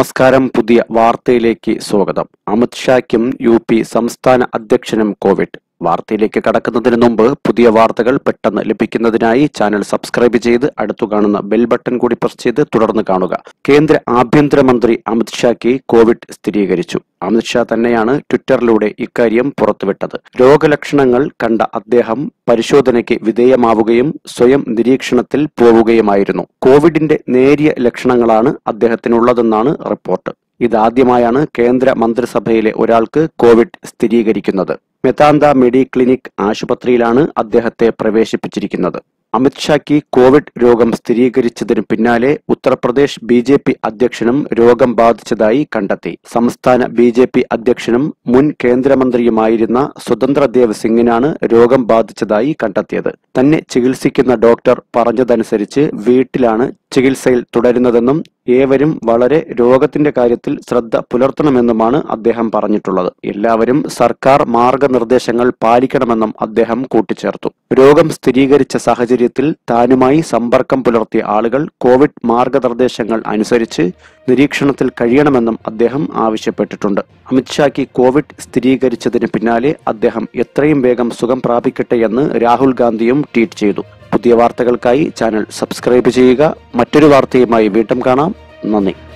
നമസ്കാരം പുതിയ വാർത്തയിലേക്ക് സ്വാഗതം അമിത്ഷായ്ക്കും യു പി സംസ്ഥാന അധ്യക്ഷനും കോവിഡ് വാർത്തയിലേക്ക് കടക്കുന്നതിന് മുമ്പ് പുതിയ വാർത്തകൾ പെട്ടെന്ന് ലഭിക്കുന്നതിനായി ചാനൽ സബ്സ്ക്രൈബ് ചെയ്ത് അടുത്തു കാണുന്ന ബെൽ ബട്ടൺ കൂടി പ്രസ് ചെയ്ത് തുടർന്ന് കാണുക കേന്ദ്ര ആഭ്യന്തരമന്ത്രി അമിത്ഷായ്ക്ക് കോവിഡ് സ്ഥിരീകരിച്ചു അമിത്ഷാ തന്നെയാണ് ട്വിറ്ററിലൂടെ ഇക്കാര്യം പുറത്തുവിട്ടത് രോഗലക്ഷണങ്ങൾ കണ്ട അദ്ദേഹം പരിശോധനയ്ക്ക് വിധേയമാവുകയും സ്വയം നിരീക്ഷണത്തിൽ പോവുകയുമായിരുന്നു കോവിഡിന്റെ നേരിയ ലക്ഷണങ്ങളാണ് അദ്ദേഹത്തിനുള്ളതെന്നാണ് റിപ്പോർട്ട് ഇതാദ്യമായാണ് കേന്ദ്ര മന്ത്രിസഭയിലെ ഒരാൾക്ക് കോവിഡ് സ്ഥിരീകരിക്കുന്നത് മെതാന്ത മെഡി ക്ലിനിക് ആശുപത്രിയിലാണ് അദ്ദേഹത്തെ പ്രവേശിപ്പിച്ചിരിക്കുന്നത് അമിത്ഷായ്ക്ക് കോവിഡ് രോഗം സ്ഥിരീകരിച്ചതിന് പിന്നാലെ ഉത്തർപ്രദേശ് ബി ജെ പി അധ്യക്ഷനും രോഗം ബാധിച്ചതായി കണ്ടെത്തി സംസ്ഥാന ബി ജെ പി അധ്യക്ഷനും മുൻ കേന്ദ്രമന്ത്രിയുമായിരുന്ന സ്വതന്ത്രദേവ് സിംഗിനാണ് രോഗം ബാധിച്ചതായി കണ്ടെത്തിയത് തന്നെ ചികിത്സിക്കുന്ന ഡോക്ടർ പറഞ്ഞതനുസരിച്ച് വീട്ടിലാണ് ചികിത്സയിൽ തുടരുന്നതെന്നും ഏവരും വളരെ രോഗത്തിന്റെ കാര്യത്തിൽ ശ്രദ്ധ പുലർത്തണമെന്നുമാണ് അദ്ദേഹം പറഞ്ഞിട്ടുള്ളത് എല്ലാവരും സർക്കാർ മാർഗനിർദ്ദേശങ്ങൾ പാലിക്കണമെന്നും അദ്ദേഹം കൂട്ടിച്ചേർത്തു രോഗം സ്ഥിരീകരിച്ച സാഹചര്യത്തിൽ താനുമായി സമ്പർക്കം പുലർത്തിയ ആളുകൾ കോവിഡ് മാർഗനിർദ്ദേശങ്ങൾ അനുസരിച്ച് നിരീക്ഷണത്തിൽ കഴിയണമെന്നും അദ്ദേഹം ആവശ്യപ്പെട്ടിട്ടുണ്ട് അമിത്ഷായ്ക്ക് കോവിഡ് സ്ഥിരീകരിച്ചതിന് പിന്നാലെ അദ്ദേഹം എത്രയും വേഗം സുഖം പ്രാപിക്കട്ടെ എന്ന് രാഹുൽ ഗാന്ധിയും ട്വീറ്റ് ചെയ്തു പുതിയ വാർത്തകൾക്കായി ചാനൽ സബ്സ്ക്രൈബ് ചെയ്യുക മറ്റൊരു വാർത്തയുമായി വീണ്ടും കാണാം നന്ദി